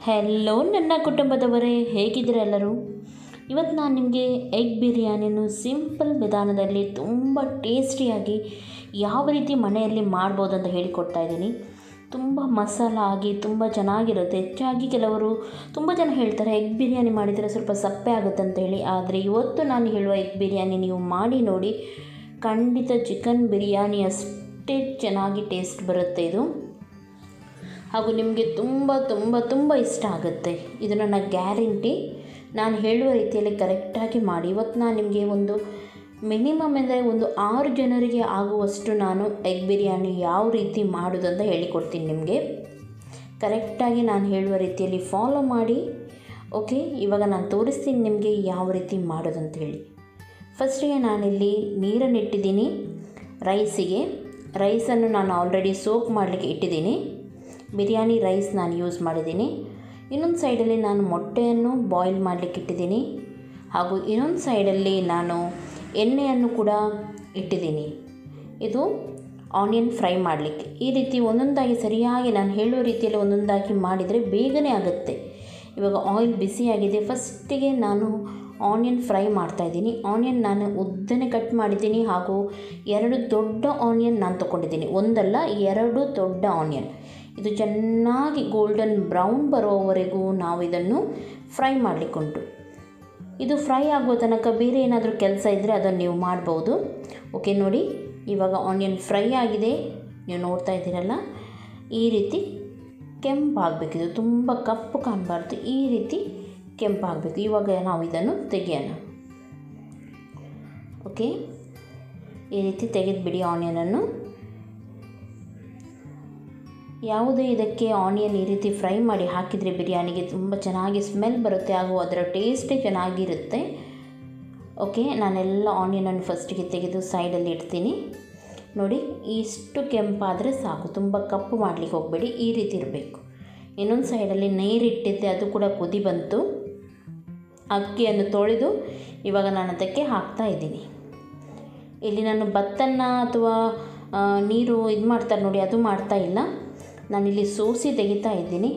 hello ನನ್ನ ಕುಟುಂಬದವರೇ ಹೇಗಿದ್ದೀರ ಎಲ್ಲರೂ ಇವತ್ತು ನಾನು ನಿಮಗೆ ಎಗ್ ಬಿರಿಯಾನಿಯನ್ನು ಸಿಂಪಲ್ ವಿಧಾನದಲ್ಲಿ ತುಂಬ ಟೇಸ್ಟಿಯಾಗಿ ಯಾವ ರೀತಿ ಮನೆಯಲ್ಲಿ ಮಾಡ್ಬೋದು ಅಂತ ಹೇಳಿಕೊಡ್ತಾ ಇದ್ದೀನಿ ತುಂಬ ಮಸಾಲ ಆಗಿ ತುಂಬ ಚೆನ್ನಾಗಿರುತ್ತೆ ಹೆಚ್ಚಾಗಿ ಕೆಲವರು ತುಂಬ ಜನ ಹೇಳ್ತಾರೆ ಎಗ್ ಬಿರಿಯಾನಿ ಮಾಡಿದರೆ ಸ್ವಲ್ಪ ಸಪ್ಪೆ ಆಗುತ್ತೆ ಅಂತ ಹೇಳಿ ಆದರೆ ಇವತ್ತು ನಾನು ಹೇಳುವ ಎಗ್ ಬಿರಿಯಾನಿ ನೀವು ಮಾಡಿ ನೋಡಿ ಖಂಡಿತ ಚಿಕನ್ ಬಿರಿಯಾನಿ ಅಷ್ಟೇ ಚೆನ್ನಾಗಿ ಟೇಸ್ಟ್ ಬರುತ್ತೆ ಇದು ಹಾಗೂ ನಿಮಗೆ ತುಂಬ ತುಂಬ ತುಂಬ ಇಷ್ಟ ಆಗುತ್ತೆ ಇದು ನನ್ನ ಗ್ಯಾರಂಟಿ ನಾನು ಹೇಳುವ ರೀತಿಯಲ್ಲಿ ಕರೆಕ್ಟಾಗಿ ಮಾಡಿ ಇವತ್ತು ನಾನು ನಿಮಗೆ ಒಂದು ಮಿನಿಮಮ್ ಅಂದರೆ ಒಂದು ಆರು ಜನರಿಗೆ ಆಗುವಷ್ಟು ನಾನು ಎಗ್ ಬಿರಿಯಾನಿ ಯಾವ ರೀತಿ ಮಾಡೋದು ಅಂತ ಹೇಳಿಕೊಡ್ತೀನಿ ನಿಮಗೆ ಕರೆಕ್ಟಾಗಿ ನಾನು ಹೇಳುವ ರೀತಿಯಲ್ಲಿ ಫಾಲೋ ಮಾಡಿ ಓಕೆ ಇವಾಗ ನಾನು ತೋರಿಸ್ತೀನಿ ನಿಮಗೆ ಯಾವ ರೀತಿ ಮಾಡೋದು ಅಂತ ಹೇಳಿ ಫಸ್ಟಿಗೆ ನಾನಿಲ್ಲಿ ನೀರನ್ನು ಇಟ್ಟಿದ್ದೀನಿ ರೈಸಿಗೆ ರೈಸನ್ನು ನಾನು ಆಲ್ರೆಡಿ ಸೋಕ್ ಮಾಡಲಿಕ್ಕೆ ಇಟ್ಟಿದ್ದೀನಿ ಬಿರಿಯಾನಿ ರೈಸ್ ನಾನು ಯೂಸ್ ಮಾಡಿದ್ದೀನಿ ಇನ್ನೊಂದು ಸೈಡಲ್ಲಿ ನಾನು ಮೊಟ್ಟೆಯನ್ನು ಬಾಯ್ಲ್ ಮಾಡಲಿಕ್ಕೆ ಇಟ್ಟಿದ್ದೀನಿ ಹಾಗೂ ಇನ್ನೊಂದು ಸೈಡಲ್ಲಿ ನಾನು ಎಣ್ಣೆಯನ್ನು ಕೂಡ ಇಟ್ಟಿದ್ದೀನಿ ಇದು ಆನಿಯನ್ ಫ್ರೈ ಮಾಡಲಿಕ್ಕೆ ಈ ರೀತಿ ಒಂದೊಂದಾಗಿ ಸರಿಯಾಗಿ ನಾನು ಹೇಳೋ ರೀತಿಯಲ್ಲಿ ಒಂದೊಂದಾಗಿ ಮಾಡಿದರೆ ಬೇಗನೆ ಆಗುತ್ತೆ ಇವಾಗ ಆಯಿಲ್ ಬಿಸಿಯಾಗಿದೆ ಫಸ್ಟಿಗೆ ನಾನು ಆನಿಯನ್ ಫ್ರೈ ಮಾಡ್ತಾಯಿದ್ದೀನಿ ಆನಿಯನ್ ನಾನು ಉದ್ದನೆ ಕಟ್ ಮಾಡಿದ್ದೀನಿ ಹಾಗೂ ಎರಡು ದೊಡ್ಡ ಆನಿಯನ್ ನಾನು ತೊಗೊಂಡಿದ್ದೀನಿ ಒಂದಲ್ಲ ಎರಡು ದೊಡ್ಡ ಆನಿಯನ್ ಇದು ಚೆನ್ನಾಗಿ ಗೋಲ್ಡನ್ ಬ್ರೌನ್ ಬರೋವರೆಗೂ ನಾವು ಇದನ್ನು ಫ್ರೈ ಮಾಡಲಿಕ್ಕುಂಟು ಇದು ಫ್ರೈ ಆಗುವ ತನಕ ಬೇರೆ ಏನಾದರೂ ಕೆಲಸ ಇದ್ದರೆ ಅದನ್ನು ನೀವು ಮಾಡ್ಬೋದು ಓಕೆ ನೋಡಿ ಇವಾಗ ಆನಿಯನ್ ಫ್ರೈ ಆಗಿದೆ ನೀವು ನೋಡ್ತಾ ಇದ್ದೀರಲ್ಲ ಈ ರೀತಿ ಕೆಂಪಾಗಬೇಕಿದು ತುಂಬ ಕಪ್ಪು ಕಾಣಬಾರ್ದು ಈ ರೀತಿ ಕೆಂಪಾಗಬೇಕು ಇವಾಗ ನಾವು ಇದನ್ನು ತೆಗೆಯೋಣ ಓಕೆ ಈ ರೀತಿ ತೆಗೆದುಬಿಡಿ ಆನಿಯನನ್ನು ಯಾವುದೇ ಇದಕ್ಕೆ ಆನಿಯನ್ ಈ ರೀತಿ ಫ್ರೈ ಮಾಡಿ ಹಾಕಿದರೆ ಬಿರಿಯಾನಿಗೆ ತುಂಬ ಚೆನ್ನಾಗಿ ಸ್ಮೆಲ್ ಬರುತ್ತೆ ಹಾಗೂ ಅದರ ಟೇಸ್ಟೇ ಚೆನ್ನಾಗಿರುತ್ತೆ ಓಕೆ ನಾನೆಲ್ಲ ಆನಿಯನನ್ನು ಫಸ್ಟಿಗೆ ತೆಗೆದು ಸೈಡಲ್ಲಿ ಇಡ್ತೀನಿ ನೋಡಿ ಇಷ್ಟು ಕೆಂಪಾದರೆ ಸಾಕು ತುಂಬ ಕಪ್ಪು ಮಾಡಲಿಕ್ಕೆ ಹೋಗಬೇಡಿ ಈ ರೀತಿ ಇರಬೇಕು ಇನ್ನೊಂದು ಸೈಡಲ್ಲಿ ನೀರಿಟ್ಟಿದ್ದೆ ಅದು ಕೂಡ ಕುದಿ ಬಂತು ಅಕ್ಕಿಯನ್ನು ತೊಳೆದು ಇವಾಗ ನಾನು ಅದಕ್ಕೆ ಹಾಕ್ತಾ ಇದ್ದೀನಿ ಇಲ್ಲಿ ನಾನು ಭತ್ತನ್ನ ಅಥವಾ ನೀರು ಇದು ಮಾಡ್ತಾರೆ ನೋಡಿ ಅದು ಮಾಡ್ತಾ ಇಲ್ಲ ನಾನಿಲ್ಲಿ ಸೋಸಿ ತೆಗಿತಾ ಇದ್ದೀನಿ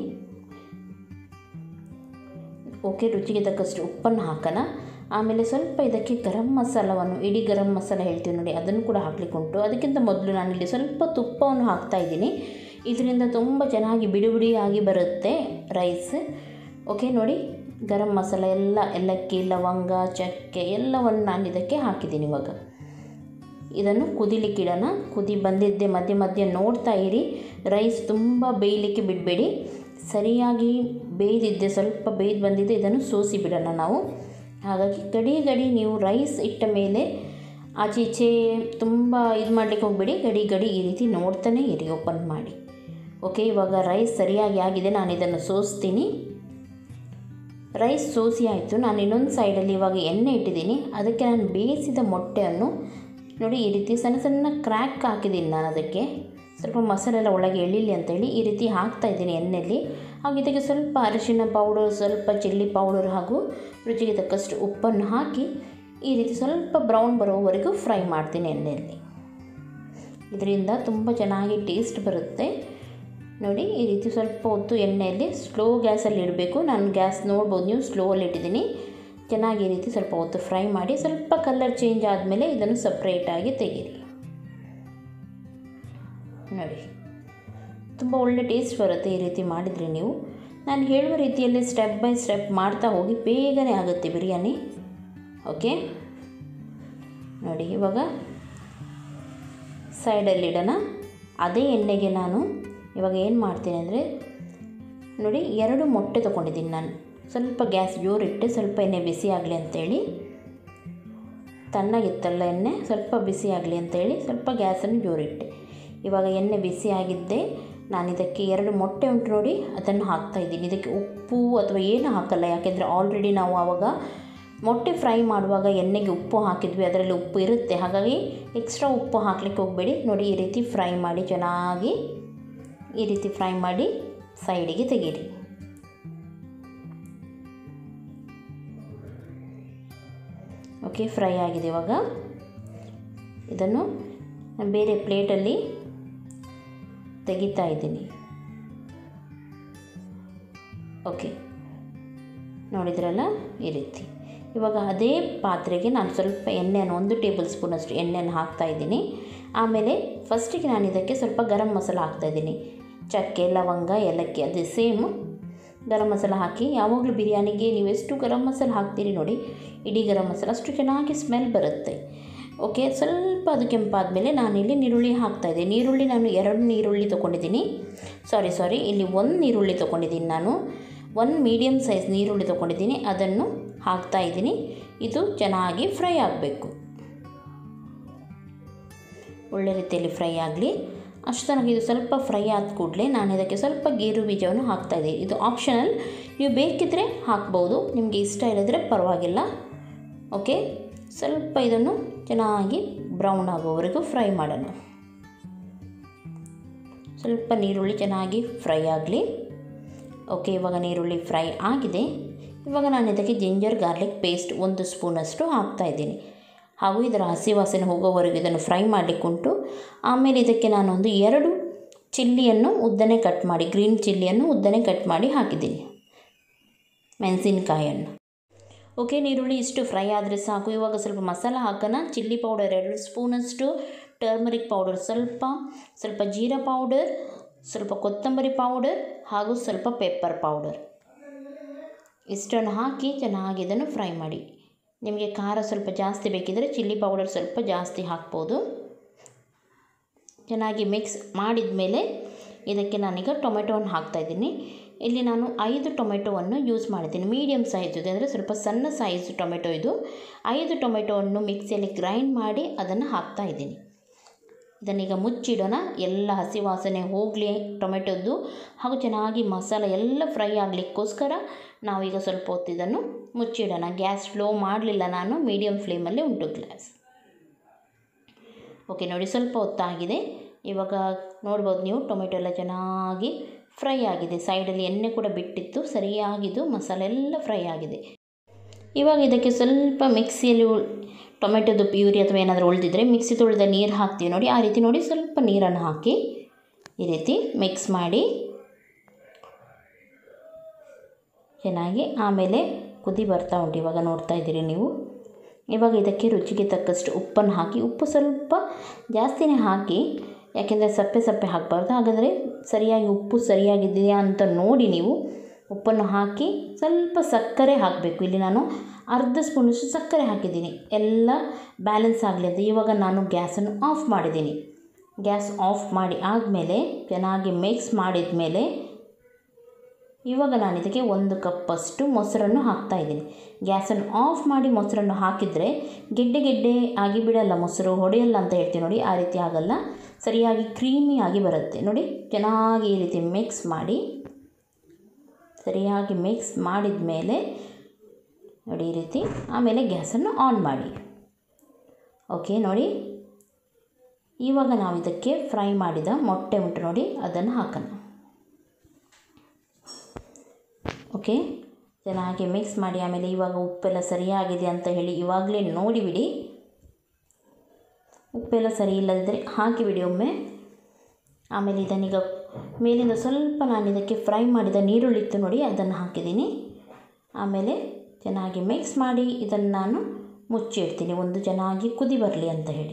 ಓಕೆ ರುಚಿಗೆ ತಕ್ಕಷ್ಟು ಉಪ್ಪನ್ನು ಹಾಕೋಣ ಆಮೇಲೆ ಸ್ವಲ್ಪ ಇದಕ್ಕೆ ಗರಂ ಮಸಾಲವನ್ನು ಇಡೀ ಗರಂ ಮಸಾಲ ಹೇಳ್ತೀವಿ ನೋಡಿ ಅದನ್ನು ಕೂಡ ಹಾಕ್ಲಿಕ್ಕೆ ಉಂಟು ಅದಕ್ಕಿಂತ ಮೊದಲು ನಾನಿಲ್ಲಿ ಸ್ವಲ್ಪ ತುಪ್ಪವನ್ನು ಹಾಕ್ತಾ ಇದ್ದೀನಿ ಇದರಿಂದ ತುಂಬ ಚೆನ್ನಾಗಿ ಬಿಡಿ ಬಿಡಿಯಾಗಿ ಬರುತ್ತೆ ರೈಸ್ ಓಕೆ ನೋಡಿ ಗರಂ ಮಸಾಲ ಎಲ್ಲ ಏಲಕ್ಕಿ ಲವಂಗ ಚಕ್ಕೆ ಎಲ್ಲವನ್ನು ನಾನು ಇದಕ್ಕೆ ಹಾಕಿದ್ದೀನಿ ಇವಾಗ ಇದನ್ನು ಕುದಿಲಿಕ್ಕಿಡೋಣ ಕುದಿ ಬಂದಿದ್ದೆ ಮಧ್ಯೆ ಮಧ್ಯೆ ನೋಡ್ತಾ ಇರಿ ರೈಸ್ ತುಂಬ ಬೇಯಲಿಕ್ಕೆ ಬಿಡಬೇಡಿ ಸರಿಯಾಗಿ ಬೇಯ್ದಿದ್ದೆ ಸ್ವಲ್ಪ ಬೇಯ್ದು ಬಂದಿದ್ದೆ ಇದನ್ನು ಸೋಸಿ ಬಿಡೋಣ ನಾವು ಹಾಗಾಗಿ ಗಡಿ ಗಡಿ ನೀವು ರೈಸ್ ಇಟ್ಟ ಮೇಲೆ ಆಚೆ ಈಚೆ ತುಂಬ ಇದು ಮಾಡಲಿಕ್ಕೆ ಹೋಗಬೇಡಿ ಗಡಿ ಗಡಿ ಈ ರೀತಿ ನೋಡ್ತಾನೆ ಇರಿ ಓಪನ್ ಮಾಡಿ ಓಕೆ ಇವಾಗ ರೈಸ್ ಸರಿಯಾಗಿ ಆಗಿದೆ ನಾನು ಇದನ್ನು ಸೋಸ್ತೀನಿ ರೈಸ್ ಸೋಸಿ ಆಯಿತು ನಾನು ಇನ್ನೊಂದು ಸೈಡಲ್ಲಿ ಇವಾಗ ಎಣ್ಣೆ ಇಟ್ಟಿದ್ದೀನಿ ಅದಕ್ಕೆ ನಾನು ಬೇಯಿಸಿದ ಮೊಟ್ಟೆಯನ್ನು ನೋಡಿ ಈ ರೀತಿ ಸಣ್ಣ ಸಣ್ಣ ಕ್ರ್ಯಾಕ್ ಹಾಕಿದ್ದೀನಿ ನಾನು ಅದಕ್ಕೆ ಸ್ವಲ್ಪ ಮಸಾಲೆ ಎಲ್ಲ ಒಳಗೆ ಎಳಿಲಿ ಅಂತೇಳಿ ಈ ರೀತಿ ಹಾಕ್ತಾ ಇದ್ದೀನಿ ಎಣ್ಣೆಯಲ್ಲಿ ಹಾಗೂ ಇದಕ್ಕೆ ಸ್ವಲ್ಪ ಅರಿಶಿನ ಪೌಡರ್ ಸ್ವಲ್ಪ ಚಿಲ್ಲಿ ಪೌಡರ್ ಹಾಗೂ ರುಚಿಗೆ ತಕ್ಕಷ್ಟು ಉಪ್ಪನ್ನು ಹಾಕಿ ಈ ರೀತಿ ಸ್ವಲ್ಪ ಬ್ರೌನ್ ಬರೋವರೆಗೂ ಫ್ರೈ ಮಾಡ್ತೀನಿ ಎಣ್ಣೆಯಲ್ಲಿ ಇದರಿಂದ ತುಂಬ ಚೆನ್ನಾಗಿ ಟೇಸ್ಟ್ ಬರುತ್ತೆ ನೋಡಿ ಈ ರೀತಿ ಸ್ವಲ್ಪ ಹೊತ್ತು ಎಣ್ಣೆಯಲ್ಲಿ ಸ್ಲೋ ಗ್ಯಾಸಲ್ಲಿ ಇಡಬೇಕು ನಾನು ಗ್ಯಾಸ್ ನೋಡ್ಬೋದು ನೀವು ಸ್ಲೋವಲ್ಲಿ ಇಟ್ಟಿದ್ದೀನಿ ಚೆನ್ನಾಗಿ ಈ ರೀತಿ ಸ್ವಲ್ಪ ಹೊತ್ತು ಫ್ರೈ ಮಾಡಿ ಸ್ವಲ್ಪ ಕಲರ್ ಚೇಂಜ್ ಆದಮೇಲೆ ಇದನ್ನು ಸಪ್ರೇಟಾಗಿ ತೆಗೀರಿ ನೋಡಿ ತುಂಬ ಒಳ್ಳೆ ಟೇಸ್ಟ್ ಬರುತ್ತೆ ಈ ರೀತಿ ಮಾಡಿದರೆ ನೀವು ನಾನು ಹೇಳುವ ರೀತಿಯಲ್ಲಿ ಸ್ಟೆಪ್ ಬೈ ಸ್ಟೆಪ್ ಮಾಡ್ತಾ ಹೋಗಿ ಬೇಗನೆ ಆಗುತ್ತೆ ಬಿರಿಯಾನಿ ಓಕೆ ನೋಡಿ ಇವಾಗ ಸೈಡಲ್ಲಿ ಇಡೋಣ ಅದೇ ಎಣ್ಣೆಗೆ ನಾನು ಇವಾಗ ಏನು ಮಾಡ್ತೀನಿ ಅಂದರೆ ನೋಡಿ ಎರಡು ಮೊಟ್ಟೆ ತೊಗೊಂಡಿದ್ದೀನಿ ನಾನು ಸ್ವಲ್ಪ ಗ್ಯಾಸ್ ಜೋರಿಟ್ಟು ಸ್ವಲ್ಪ ಎಣ್ಣೆ ಬಿಸಿ ಆಗಲಿ ಅಂತೇಳಿ ತಣ್ಣಗಿತ್ತಲ್ಲ ಎಣ್ಣೆ ಸ್ವಲ್ಪ ಬಿಸಿ ಆಗಲಿ ಅಂತೇಳಿ ಸ್ವಲ್ಪ ಗ್ಯಾಸನ್ನು ಜೋರಿಟ್ಟೆ ಇವಾಗ ಎಣ್ಣೆ ಬಿಸಿ ಆಗಿದ್ದೆ ನಾನು ಇದಕ್ಕೆ ಎರಡು ಮೊಟ್ಟೆ ಉಂಟು ನೋಡಿ ಅದನ್ನು ಹಾಕ್ತಾ ಇದ್ದೀನಿ ಇದಕ್ಕೆ ಉಪ್ಪು ಅಥವಾ ಏನು ಹಾಕಲ್ಲ ಯಾಕೆಂದರೆ ಆಲ್ರೆಡಿ ನಾವು ಆವಾಗ ಮೊಟ್ಟೆ ಫ್ರೈ ಮಾಡುವಾಗ ಎಣ್ಣೆಗೆ ಉಪ್ಪು ಹಾಕಿದ್ವಿ ಅದರಲ್ಲಿ ಉಪ್ಪು ಇರುತ್ತೆ ಹಾಗಾಗಿ ಎಕ್ಸ್ಟ್ರಾ ಉಪ್ಪು ಹಾಕ್ಲಿಕ್ಕೆ ಹೋಗಬೇಡಿ ನೋಡಿ ಈ ರೀತಿ ಫ್ರೈ ಮಾಡಿ ಚೆನ್ನಾಗಿ ಈ ರೀತಿ ಫ್ರೈ ಮಾಡಿ ಸೈಡಿಗೆ ತೆಗೀರಿ ಓಕೆ ಫ್ರೈ ಆಗಿದೆ ಇವಾಗ ಇದನ್ನು ಬೇರೆ ಪ್ಲೇಟಲ್ಲಿ ತೆಗಿತಾ ಇದ್ದೀನಿ ಓಕೆ ನೋಡಿದ್ರಲ್ಲ ಈ ರೀತಿ ಇವಾಗ ಅದೇ ಪಾತ್ರೆಗೆ ನಾನು ಸ್ವಲ್ಪ ಎಣ್ಣೆಯನ್ನು ಒಂದು ಟೇಬಲ್ ಸ್ಪೂನಷ್ಟು ಎಣ್ಣೆಯನ್ನು ಹಾಕ್ತಾಯಿದ್ದೀನಿ ಆಮೇಲೆ ಫಸ್ಟಿಗೆ ನಾನು ಇದಕ್ಕೆ ಸ್ವಲ್ಪ ಗರಂ ಮಸಾಲ ಹಾಕ್ತಾಯಿದ್ದೀನಿ ಚಕ್ಕೆ ಲವಂಗ ಏಲಕ್ಕಿ ಅದೇ ಸೇಮ್ ಗರಂ ಮಸಾಲ ಹಾಕಿ ಯಾವಾಗಲೂ ಬಿರಿಯಾನಿಗೆ ನೀವು ಎಷ್ಟು ಗರಂ ಮಸಾಲ ಹಾಕ್ತೀರಿ ನೋಡಿ ಇಡೀ ಗರಂ ಮಸಾಲ ಅಷ್ಟು ಚೆನ್ನಾಗಿ ಸ್ಮೆಲ್ ಬರುತ್ತೆ ಓಕೆ ಸ್ವಲ್ಪ ಅದು ಕೆಂಪಾದಮೇಲೆ ನಾನಿಲ್ಲಿ ನೀರುಳ್ಳಿ ಹಾಕ್ತಾಯಿದ್ದೆ ನೀರುಳ್ಳಿ ನಾನು ಎರಡು ನೀರುಳ್ಳಿ ತೊಗೊಂಡಿದ್ದೀನಿ ಸಾರಿ ಸಾರಿ ಇಲ್ಲಿ ಒಂದು ನೀರುಳ್ಳಿ ತೊಗೊಂಡಿದ್ದೀನಿ ನಾನು ಒಂದು ಮೀಡಿಯಮ್ ಸೈಜ್ ನೀರುಳ್ಳಿ ತೊಗೊಂಡಿದ್ದೀನಿ ಅದನ್ನು ಹಾಕ್ತಾ ಇದ್ದೀನಿ ಇದು ಚೆನ್ನಾಗಿ ಫ್ರೈ ಆಗಬೇಕು ಒಳ್ಳೆ ರೀತಿಯಲ್ಲಿ ಫ್ರೈ ಆಗಲಿ ಅಷ್ಟು ತನಕ ಇದು ಸ್ವಲ್ಪ ಫ್ರೈ ಆದ ಕೂಡಲೇ ನಾನು ಇದಕ್ಕೆ ಸ್ವಲ್ಪ ಗೇರು ಬೀಜವನ್ನು ಹಾಕ್ತಾಯಿದ್ದೀನಿ ಇದು ಆಪ್ಷನಲ್ ನೀವು ಬೇಕಿದ್ದರೆ ಹಾಕ್ಬೋದು ನಿಮಗೆ ಇಷ್ಟ ಇಲ್ಲದ್ರೆ ಪರವಾಗಿಲ್ಲ ಓಕೆ ಸ್ವಲ್ಪ ಇದನ್ನು ಚೆನ್ನಾಗಿ ಬ್ರೌನ್ ಆಗೋವರೆಗೂ ಫ್ರೈ ಮಾಡೋಣ ಸ್ವಲ್ಪ ನೀರುಳ್ಳಿ ಚೆನ್ನಾಗಿ ಫ್ರೈ ಆಗಲಿ ಓಕೆ ಇವಾಗ ನೀರುಳ್ಳಿ ಫ್ರೈ ಆಗಿದೆ ಇವಾಗ ನಾನು ಇದಕ್ಕೆ ಜಿಂಜರ್ ಗಾರ್ಲಿಕ್ ಪೇಸ್ಟ್ ಒಂದು ಸ್ಪೂನಷ್ಟು ಹಾಕ್ತಾಯಿದ್ದೀನಿ ಹಾಗೂ ಇದರ ಹಸಿ ವಾಸನೆ ಹೋಗೋವರೆಗೂ ಇದನ್ನು ಫ್ರೈ ಮಾಡಲಿಕ್ಕುಂಟು ಆಮೇಲೆ ಇದಕ್ಕೆ ನಾನೊಂದು ಎರಡು ಚಿಲ್ಲಿಯನ್ನು ಉದ್ದನೆ ಕಟ್ ಮಾಡಿ ಗ್ರೀನ್ ಚಿಲ್ಲಿಯನ್ನು ಉದ್ದನೆ ಕಟ್ ಮಾಡಿ ಹಾಕಿದ್ದೀನಿ ಮೆಣಸಿನ್ಕಾಯನ್ನು ಓಕೆ ನೀರುಳ್ಳಿ ಇಷ್ಟು ಫ್ರೈ ಆದರೆ ಸಾಕು ಇವಾಗ ಸ್ವಲ್ಪ ಮಸಾಲ ಹಾಕೋಣ ಚಿಲ್ಲಿ ಪೌಡರ್ ಎರಡು ಸ್ಪೂನಷ್ಟು ಟರ್ಮರಿಕ್ ಪೌಡರ್ ಸ್ವಲ್ಪ ಸ್ವಲ್ಪ ಜೀರಾ ಪೌಡರ್ ಸ್ವಲ್ಪ ಕೊತ್ತಂಬರಿ ಪೌಡರ್ ಹಾಗೂ ಸ್ವಲ್ಪ ಪೆಪ್ಪರ್ ಪೌಡರ್ ಇಷ್ಟನ್ನು ಹಾಕಿ ಚೆನ್ನಾಗಿ ಇದನ್ನು ಫ್ರೈ ಮಾಡಿ ನಿಮಗೆ ಖಾರ ಸ್ವಲ್ಪ ಜಾಸ್ತಿ ಬೇಕಿದ್ದರೆ ಚಿಲ್ಲಿ ಪೌಡರ್ ಸ್ವಲ್ಪ ಜಾಸ್ತಿ ಹಾಕ್ಬೋದು ಚೆನ್ನಾಗಿ ಮಿಕ್ಸ್ ಮಾಡಿದ ಮೇಲೆ ಇದಕ್ಕೆ ನಾನೀಗ ಟೊಮೆಟೊವನ್ನು ಹಾಕ್ತಾಯಿದ್ದೀನಿ ಇಲ್ಲಿ ನಾನು ಐದು ಟೊಮೆಟೊವನ್ನು ಯೂಸ್ ಮಾಡಿದ್ದೀನಿ ಮೀಡಿಯಮ್ ಸೈಜ್ ಇದೆ ಅಂದರೆ ಸ್ವಲ್ಪ ಸಣ್ಣ ಸೈಜ್ ಟೊಮೆಟೊ ಇದು ಐದು ಟೊಮೆಟೊವನ್ನು ಮಿಕ್ಸಿಯಲ್ಲಿ ಗ್ರೈಂಡ್ ಮಾಡಿ ಅದನ್ನು ಹಾಕ್ತಾಯಿದ್ದೀನಿ ಇದನ್ನೀಗ ಮುಚ್ಚಿಡೋಣ ಎಲ್ಲ ಹಸಿ ವಾಸನೆ ಹೋಗಲಿ ಟೊಮೆಟೊದ್ದು ಹಾಗೂ ಚೆನ್ನಾಗಿ ಮಸಾಲ ಎಲ್ಲ ಫ್ರೈ ಆಗಲಿಕ್ಕೋಸ್ಕರ ನಾವೀಗ ಸ್ವಲ್ಪ ಹೊತ್ತು ಇದನ್ನು ಮುಚ್ಚಿಡೋಣ ಗ್ಯಾಸ್ ಸ್ಲೋ ಮಾಡಲಿಲ್ಲ ನಾನು ಮೀಡಿಯಮ್ ಫ್ಲೇಮಲ್ಲಿ ಉಂಟು ಗ್ಯಾಸ್ ಓಕೆ ನೋಡಿ ಸ್ವಲ್ಪ ಹೊತ್ತಾಗಿದೆ ಇವಾಗ ನೋಡ್ಬೋದು ನೀವು ಟೊಮೆಟೊ ಎಲ್ಲ ಚೆನ್ನಾಗಿ ಫ್ರೈ ಆಗಿದೆ ಸೈಡಲ್ಲಿ ಎಣ್ಣೆ ಕೂಡ ಬಿಟ್ಟಿತ್ತು ಸರಿಯಾಗಿದ್ದು ಮಸಾಲೆ ಎಲ್ಲ ಫ್ರೈ ಆಗಿದೆ ಇವಾಗ ಇದಕ್ಕೆ ಸ್ವಲ್ಪ ಮಿಕ್ಸಿಯಲ್ಲಿ ಉಳ್ ಟೊಮೆಟೊದು ಪ್ಯೂರಿ ಅಥವಾ ಏನಾದರೂ ಉಳಿದಿದ್ರೆ ಮಿಕ್ಸಿ ತೊಳೆದ ನೀರು ಹಾಕ್ತೀವಿ ನೋಡಿ ಆ ರೀತಿ ನೋಡಿ ಸ್ವಲ್ಪ ನೀರನ್ನು ಹಾಕಿ ಈ ರೀತಿ ಮಿಕ್ಸ್ ಮಾಡಿ ಚೆನ್ನಾಗಿ ಆಮೇಲೆ ಕುದಿ ಬರ್ತಾ ಉಂಟು ಇವಾಗ ನೋಡ್ತಾ ಇದ್ದೀರಿ ನೀವು ಇವಾಗ ಇದಕ್ಕೆ ರುಚಿಗೆ ತಕ್ಕಷ್ಟು ಉಪ್ಪನ್ನು ಹಾಕಿ ಉಪ್ಪು ಸ್ವಲ್ಪ ಜಾಸ್ತಿನೇ ಹಾಕಿ ಯಾಕೆಂದರೆ ಸಪ್ಪೆ ಸಪ್ಪೆ ಹಾಕಬಾರ್ದು ಹಾಗಾದರೆ ಸರಿಯಾಗಿ ಉಪ್ಪು ಸರಿಯಾಗಿದೆಯಾ ಅಂತ ನೋಡಿ ನೀವು ಉಪ್ಪನ್ನು ಹಾಕಿ ಸ್ವಲ್ಪ ಸಕ್ಕರೆ ಹಾಕಬೇಕು ಇಲ್ಲಿ ನಾನು ಅರ್ಧ ಸ್ಪೂನಷ್ಟು ಸಕ್ಕರೆ ಹಾಕಿದ್ದೀನಿ ಎಲ್ಲ ಬ್ಯಾಲೆನ್ಸ್ ಆಗಲಿ ಅಂತ ಇವಾಗ ನಾನು ಗ್ಯಾಸನ್ನು ಆಫ್ ಮಾಡಿದ್ದೀನಿ ಗ್ಯಾಸ್ ಆಫ್ ಮಾಡಿ ಆದಮೇಲೆ ಚೆನ್ನಾಗಿ ಮಿಕ್ಸ್ ಮಾಡಿದ ಮೇಲೆ ಇವಾಗ ನಾನು ಇದಕ್ಕೆ ಒಂದು ಕಪ್ಪಷ್ಟು ಮೊಸರನ್ನು ಹಾಕ್ತಾಯಿದ್ದೀನಿ ಗ್ಯಾಸನ್ನು ಆಫ್ ಮಾಡಿ ಮೊಸರನ್ನು ಹಾಕಿದರೆ ಗೆಡ್ಡೆ ಗೆಡ್ಡೆ ಆಗಿ ಬಿಡಲ್ಲ ಮೊಸರು ಹೊಡೆಯಲ್ಲ ಅಂತ ಹೇಳ್ತೀವಿ ನೋಡಿ ಆ ರೀತಿ ಆಗಲ್ಲ ಸರಿಯಾಗಿ ಕ್ರೀಮಿ ಆಗಿ ಬರುತ್ತೆ ನೋಡಿ ಚೆನ್ನಾಗಿ ಈ ರೀತಿ ಮಿಕ್ಸ್ ಮಾಡಿ ಸರಿಯಾಗಿ ಮಿಕ್ಸ್ ಮಾಡಿದ ಮೇಲೆ ನೋಡಿ ಈ ರೀತಿ ಆಮೇಲೆ ಗ್ಯಾಸನ್ನು ಆನ್ ಮಾಡಿ ಓಕೆ ನೋಡಿ ಇವಾಗ ನಾವು ಇದಕ್ಕೆ ಫ್ರೈ ಮಾಡಿದ ಮೊಟ್ಟೆ ಉಂಟು ನೋಡಿ ಅದನ್ನು ಹಾಕೋಣ ಓಕೆ ಚೆನ್ನಾಗಿ ಮಿಕ್ಸ್ ಮಾಡಿ ಆಮೇಲೆ ಇವಾಗ ಉಪ್ಪೆಲ್ಲ ಸರಿಯಾಗಿದೆ ಅಂತ ಹೇಳಿ ಇವಾಗಲೇ ನೋಡಿಬಿಡಿ ಉಪ್ಪೆಲ್ಲ ಸರಿ ಇಲ್ಲದಿದ್ದರೆ ಹಾಕಿಬಿಡಿ ಒಮ್ಮೆ ಆಮೇಲೆ ಇದನ್ನೀಗ ಮೇಲಿಂದ ಸ್ವಲ್ಪ ನಾನು ಇದಕ್ಕೆ ಫ್ರೈ ಮಾಡಿದ ನೀರುಳ್ಳಿತ್ತು ನೋಡಿ ಅದನ್ನು ಹಾಕಿದ್ದೀನಿ ಆಮೇಲೆ ಚೆನ್ನಾಗಿ ಮಿಕ್ಸ್ ಮಾಡಿ ಇದನ್ನು ನಾನು ಮುಚ್ಚಿಡ್ತೀನಿ ಒಂದು ಚೆನ್ನಾಗಿ ಕುದಿ ಬರಲಿ ಅಂತ ಹೇಳಿ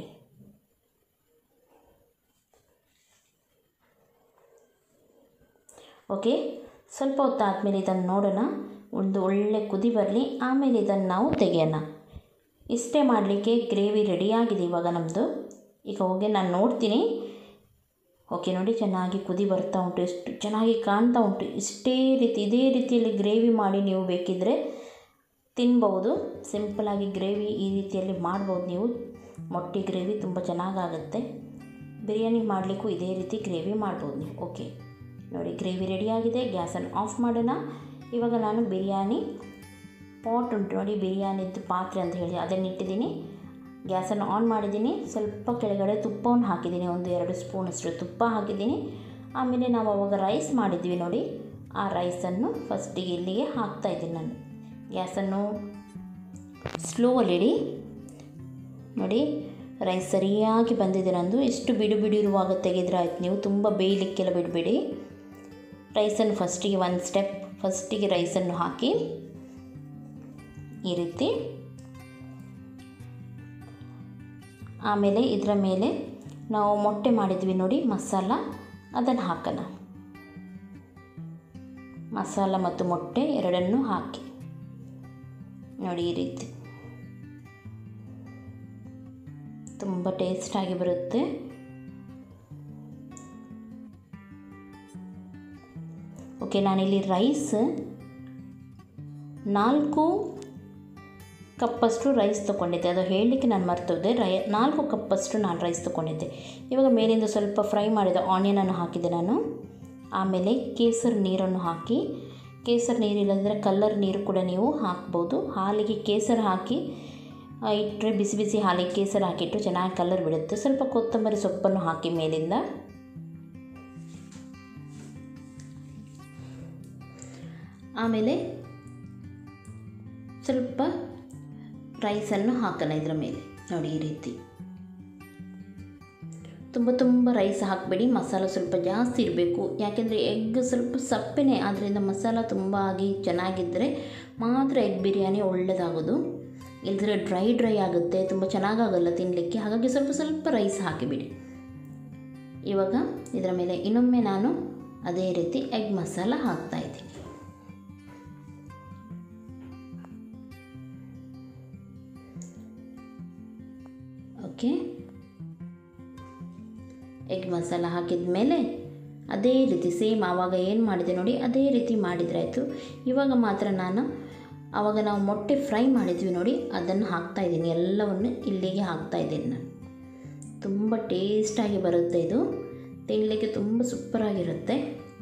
ಓಕೆ ಸ್ವಲ್ಪ ಹೊತ್ತಾದಮೇಲೆ ಇದನ್ನು ನೋಡೋಣ ಒಂದು ಒಳ್ಳೆ ಕುದಿ ಬರಲಿ ಆಮೇಲೆ ಇದನ್ನು ನಾವು ತೆಗೆಯೋಣ ಇಷ್ಟೇ ಮಾಡಲಿಕ್ಕೆ ಗ್ರೇವಿ ರೆಡಿಯಾಗಿದೆ ಇವಾಗ ನಮ್ಮದು ಈಗ ಹೋಗಿ ನಾನು ನೋಡ್ತೀನಿ ಓಕೆ ನೋಡಿ ಚೆನ್ನಾಗಿ ಕುದಿ ಬರ್ತಾ ಉಂಟು ಎಷ್ಟು ಚೆನ್ನಾಗಿ ಕಾಣ್ತಾ ಉಂಟು ಇಷ್ಟೇ ರೀತಿ ಇದೇ ರೀತಿಯಲ್ಲಿ ಗ್ರೇವಿ ಮಾಡಿ ನೀವು ಬೇಕಿದ್ದರೆ ತಿನ್ಬೋದು ಸಿಂಪಲಾಗಿ ಗ್ರೇವಿ ಈ ರೀತಿಯಲ್ಲಿ ಮಾಡ್ಬೋದು ನೀವು ಮೊಟ್ಟೆ ಗ್ರೇವಿ ತುಂಬ ಚೆನ್ನಾಗಾಗುತ್ತೆ ಬಿರಿಯಾನಿ ಮಾಡಲಿಕ್ಕೂ ಇದೇ ರೀತಿ ಗ್ರೇವಿ ಮಾಡ್ಬೋದು ನೀವು ಓಕೆ ನೋಡಿ ಗ್ರೇವಿ ರೆಡಿಯಾಗಿದೆ ಗ್ಯಾಸನ್ನು ಆಫ್ ಮಾಡೋಣ ಇವಾಗ ನಾನು ಬಿರಿಯಾನಿ ಪಾಟ್ ಉಂಟು ನೋಡಿ ಬಿರಿಯಾನಿದ್ದು ಪಾತ್ರೆ ಅಂತ ಹೇಳಿ ಅದನ್ನು ಇಟ್ಟಿದ್ದೀನಿ ಗ್ಯಾಸನ್ನು ಆನ್ ಮಾಡಿದ್ದೀನಿ ಸ್ವಲ್ಪ ಕೆಳಗಡೆ ತುಪ್ಪವನ್ನು ಹಾಕಿದ್ದೀನಿ ಒಂದು ಎರಡು ಸ್ಪೂನಷ್ಟು ತುಪ್ಪ ಹಾಕಿದ್ದೀನಿ ಆಮೇಲೆ ನಾವು ಅವಾಗ ರೈಸ್ ಮಾಡಿದ್ವಿ ನೋಡಿ ಆ ರೈಸನ್ನು ಫಸ್ಟಿಗೆ ಇಲ್ಲಿಗೆ ಹಾಕ್ತಾಯಿದ್ದೀನಿ ನಾನು ಗ್ಯಾಸನ್ನು ಸ್ಲೋವಲ್ಲಿಡಿ ನೋಡಿ ರೈಸ್ ಸರಿಯಾಗಿ ಬಂದಿದೆ ನಂದು ಎಷ್ಟು ಬಿಡು ಬಿಡು ಇರುವಾಗ ತೆಗೆದ್ರೆ ಆಯ್ತು ನೀವು ತುಂಬ ಬೇಯಲಿಕ್ಕೆಲ್ಲ ಬಿಡಬೇಡಿ ರೈಸನ್ನು ಫಸ್ಟಿಗೆ ಒಂದು ಸ್ಟೆಪ್ ಫಸ್ಟಿಗೆ ರೈಸನ್ನು ಹಾಕಿ ಈ ರೀತಿ ಆಮೇಲೆ ಇದರ ಮೇಲೆ ನಾವು ಮೊಟ್ಟೆ ಮಾಡಿದ್ವಿ ನೋಡಿ ಮಸಾಲ ಅದನ್ನು ಹಾಕೋಣ ಮಸಾಲ ಮತ್ತು ಮೊಟ್ಟೆ ಎರಡನ್ನೂ ಹಾಕಿ ನೋಡಿ ಈ ರೀತಿ ತುಂಬ ಟೇಸ್ಟಾಗಿ ಬರುತ್ತೆ ಓಕೆ ನಾನಿಲ್ಲಿ ರೈಸ್ ನಾಲ್ಕು ಕಪ್ಪಷ್ಟು ರೈಸ್ ತೊಗೊಂಡಿದ್ದೆ ಅದು ಹೇಳಲಿಕ್ಕೆ ನಾನು ಮರ್ತೋದೆ ರೈ ನಾಲ್ಕು ಕಪ್ಪಷ್ಟು ನಾನು ರೈಸ್ ತೊಗೊಂಡಿದ್ದೆ ಇವಾಗ ಮೇಲಿಂದ ಸ್ವಲ್ಪ ಫ್ರೈ ಮಾಡಿದ ಆನಿಯನನ್ನು ಹಾಕಿದೆ ನಾನು ಆಮೇಲೆ ಕೇಸರಿ ನೀರನ್ನು ಹಾಕಿ ಕೇಸರಿ ನೀರಿಲ್ಲಂದರೆ ಕಲ್ಲರ್ ನೀರು ಕೂಡ ನೀವು ಹಾಕ್ಬೋದು ಹಾಲಿಗೆ ಕೇಸರಿ ಹಾಕಿ ಇಟ್ಟರೆ ಬಿಸಿ ಬಿಸಿ ಹಾಲಿಗೆ ಕೇಸರಿ ಹಾಕಿಟ್ಟು ಚೆನ್ನಾಗಿ ಕಲರ್ ಬಿಡುತ್ತೆ ಸ್ವಲ್ಪ ಕೊತ್ತಂಬರಿ ಸೊಪ್ಪನ್ನು ಹಾಕಿ ಮೇಲಿಂದ ಆಮೇಲೆ ಸ್ವಲ್ಪ ರೈಸನ್ನು ಹಾಕೋಣ ಇದರ ಮೇಲೆ ನೋಡಿ ಈ ರೀತಿ ತುಂಬ ತುಂಬ ರೈಸ್ ಹಾಕಬೇಡಿ ಮಸಾಲ ಸ್ವಲ್ಪ ಜಾಸ್ತಿ ಇರಬೇಕು ಯಾಕೆಂದರೆ ಎಗ್ ಸ್ವಲ್ಪ ಸಪ್ಪೆನೇ ಆದ್ದರಿಂದ ಮಸಾಲ ತುಂಬ ಆಗಿ ಚೆನ್ನಾಗಿದ್ದರೆ ಮಾತ್ರ ಎಗ್ ಬಿರಿಯಾನಿ ಒಳ್ಳೆಯದಾಗೋದು ಇಲ್ದಿದ್ರೆ ಡ್ರೈ ಡ್ರೈ ಆಗುತ್ತೆ ತುಂಬ ಚೆನ್ನಾಗಾಗಲ್ಲ ತಿನ್ನಲಿಕ್ಕೆ ಹಾಗಾಗಿ ಸ್ವಲ್ಪ ಸ್ವಲ್ಪ ರೈಸ್ ಹಾಕಿಬಿಡಿ ಇವಾಗ ಇದರ ಮೇಲೆ ಇನ್ನೊಮ್ಮೆ ನಾನು ಅದೇ ರೀತಿ ಎಗ್ ಮಸಾಲ ಹಾಕ್ತಾಯಿದ್ದೀನಿ ಓಕೆ ಎಗ್ ಮಸಾಲ ಹಾಕಿದ ಮೇಲೆ ಅದೇ ರೀತಿ ಸೇಮ್ ಆವಾಗ ಏನು ಮಾಡಿದೆ ನೋಡಿ ಅದೇ ರೀತಿ ಮಾಡಿದರೆ ಆಯಿತು ಇವಾಗ ಮಾತ್ರ ನಾನು ಆವಾಗ ನಾವು ಮೊಟ್ಟೆ ಫ್ರೈ ಮಾಡಿದ್ವಿ ನೋಡಿ ಅದನ್ನು ಹಾಕ್ತಾಯಿದ್ದೀನಿ ಎಲ್ಲವನ್ನು ಇಲ್ಲಿಗೆ ಹಾಕ್ತಾಯಿದ್ದೀನಿ ನಾನು ತುಂಬ ಟೇಸ್ಟಾಗಿ ಬರುತ್ತೆ ಇದು ತಿನ್ನಲಿಕ್ಕೆ ತುಂಬ ಸೂಪರಾಗಿರುತ್ತೆ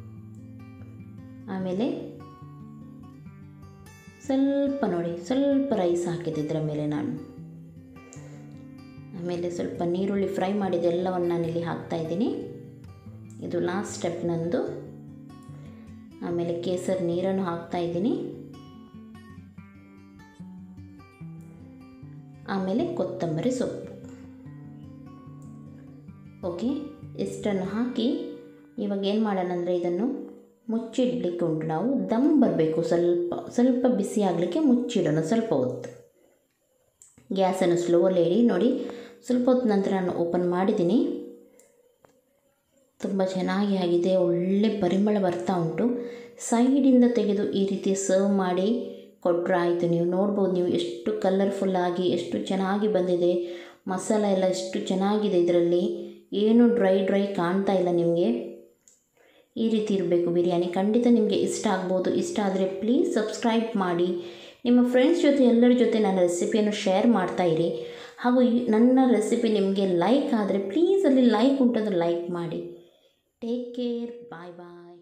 ಆಮೇಲೆ ಸ್ವಲ್ಪ ನೋಡಿ ಸ್ವಲ್ಪ ರೈಸ್ ಹಾಕಿದ್ದೆ ಇದರ ಮೇಲೆ ನಾನು ಆಮೇಲೆ ಸ್ವಲ್ಪ ನೀರುಳ್ಳಿ ಫ್ರೈ ಮಾಡಿದ ಎಲ್ಲವನ್ನು ನಾನಿಲ್ಲಿ ಹಾಕ್ತಾಯಿದ್ದೀನಿ ಇದು ಲಾಸ್ಟ್ ಸ್ಟೆಪ್ ನಂದು ಆಮೇಲೆ ಕೇಸರಿ ನೀರನ್ನು ಹಾಕ್ತಾಯಿದ್ದೀನಿ ಆಮೇಲೆ ಕೊತ್ತಂಬರಿ ಸೊಪ್ಪು ಓಕೆ ಇಷ್ಟನ್ನು ಹಾಕಿ ಇವಾಗ ಏನು ಮಾಡೋಣ ಅಂದರೆ ಇದನ್ನು ಮುಚ್ಚಿಡ್ಲಿಕ್ಕೆ ಉಂಟು ನಾವು ದಮ್ ಬರಬೇಕು ಸ್ವಲ್ಪ ಸ್ವಲ್ಪ ಬಿಸಿ ಆಗಲಿಕ್ಕೆ ಮುಚ್ಚಿಡೋಣ ಸ್ವಲ್ಪ ಹೊತ್ತು ಗ್ಯಾಸನ್ನು ಸ್ಲೋವಲ್ಲಿ ಇಡಿ ನೋಡಿ ಸ್ವಲ್ಪ ಹೊತ್ತು ನಂತರ ನಾನು ಓಪನ್ ಮಾಡಿದ್ದೀನಿ ತುಂಬ ಚೆನ್ನಾಗಿ ಆಗಿದೆ ಒಳ್ಳೆ ಪರಿಮಳ ಬರ್ತಾ ಉಂಟು ಸೈಡಿಂದ ತೆಗೆದು ಈ ರೀತಿ ಸರ್ವ್ ಮಾಡಿ ಕೊಟ್ಟರೆ ಆಯಿತು ನೀವು ನೋಡ್ಬೋದು ನೀವು ಎಷ್ಟು ಕಲರ್ಫುಲ್ಲಾಗಿ ಎಷ್ಟು ಚೆನ್ನಾಗಿ ಬಂದಿದೆ ಮಸಾಲ ಎಲ್ಲ ಎಷ್ಟು ಚೆನ್ನಾಗಿದೆ ಇದರಲ್ಲಿ ಏನು ಡ್ರೈ ಡ್ರೈ ಕಾಣ್ತಾ ಇಲ್ಲ ನಿಮಗೆ ಈ ರೀತಿ ಇರಬೇಕು ಬಿರಿಯಾನಿ ಖಂಡಿತ ನಿಮಗೆ ಇಷ್ಟ ಆಗ್ಬೋದು ಇಷ್ಟ ಆದರೆ ಪ್ಲೀಸ್ ಸಬ್ಸ್ಕ್ರೈಬ್ ಮಾಡಿ ನಿಮ್ಮ ಫ್ರೆಂಡ್ಸ್ ಜೊತೆ ಎಲ್ಲರ ಜೊತೆ ನನ್ನ ರೆಸಿಪಿಯನ್ನು ಶೇರ್ ಮಾಡ್ತಾ ಇರಿ ಹಾಗೂ ಈ ನನ್ನ ರೆಸಿಪಿ ನಿಮಗೆ ಲೈಕ್ ಆದರೆ ಪ್ಲೀಸ್ ಅಲ್ಲಿ ಲೈಕ್ ಉಂಟಂದ್ರೆ ಲೈಕ್ ಮಾಡಿ ಟೇಕ್ ಕೇರ್ ಬಾಯ್ ಬಾಯ್